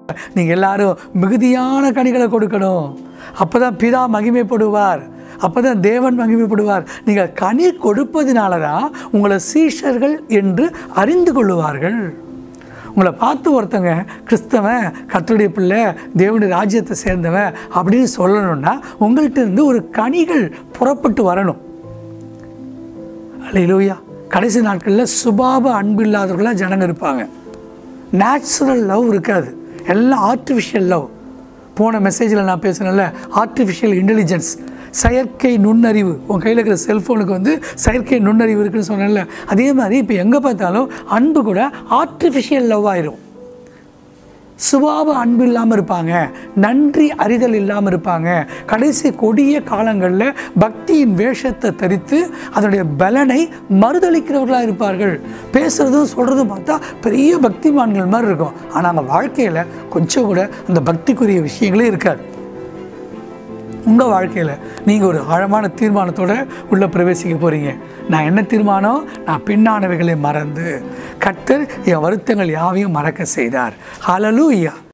நீங்கள் எல்லாரும் மிகுதியான கனிகளை கொடுக்கணும் அப்போ தான் பிதா மகிமைப்படுவார் அப்போ தான் தேவன் மகிமைப்படுவார் நீங்கள் கனி கொடுப்பதினால தான் உங்களை சீஷர்கள் என்று அறிந்து கொள்ளுவார்கள் உங்களை பார்த்து ஒருத்தங்க கிறிஸ்தவன் கர்த்தருடைய பிள்ளை தேவனுடைய ராஜ்யத்தை சேர்ந்தவன் அப்படின்னு சொல்லணும்னா உங்கள்கிட்ட இருந்து ஒரு கனிகள் புறப்பட்டு வரணும் அல்லையிலூயா கடைசி நாட்களில் சுபாவ அன்பு இல்லாதவர்களாக ஜனங்க இருப்பாங்க நேச்சுரல் லவ் இருக்காது எல்லாம் ஆர்டிஃபிஷியல் லவ் போன மெசேஜில் நான் பேசுனேன்ல ஆர்டிஃபிஷியல் இன்டெலிஜென்ஸ் செயற்கை நுண்ணறிவு உன் கையில் இருக்கிற செல்ஃபோனுக்கு வந்து செயற்கை நுண்ணறிவு இருக்குன்னு சொன்னேன்ல அதே மாதிரி இப்போ எங்கே பார்த்தாலும் அன்பு கூட ஆர்டிஃபிஷியல் லவ் ஆயிரும் சுபாவ அன்பு இல்லாமல் இருப்பாங்க நன்றி அறிதல் இல்லாமல் இருப்பாங்க கடைசி கொடிய காலங்களில் பக்தியின் வேஷத்தை தரித்து அதனுடைய பலனை மறுதளிக்கிறவர்களாக இருப்பார்கள் பேசுகிறதும் சொல்கிறதும் பார்த்தா பெரிய பக்திமான்கள் மாதிரி இருக்கும் ஆனால் அவங்க வாழ்க்கையில் கொஞ்சம் கூட அந்த பக்திக்குரிய விஷயங்களே இருக்காது உங்கள் வாழ்க்கையில் நீங்கள் ஒரு ஆழமான தீர்மானத்தோட உள்ளே பிரவேசிக்க போகிறீங்க நான் என்ன தீர்மானம் நான் பின்னானவைகளை மறந்து கர்த்தர் என் வருத்தங்கள் யாவையும் மறக்க செய்தார் ஹalleluya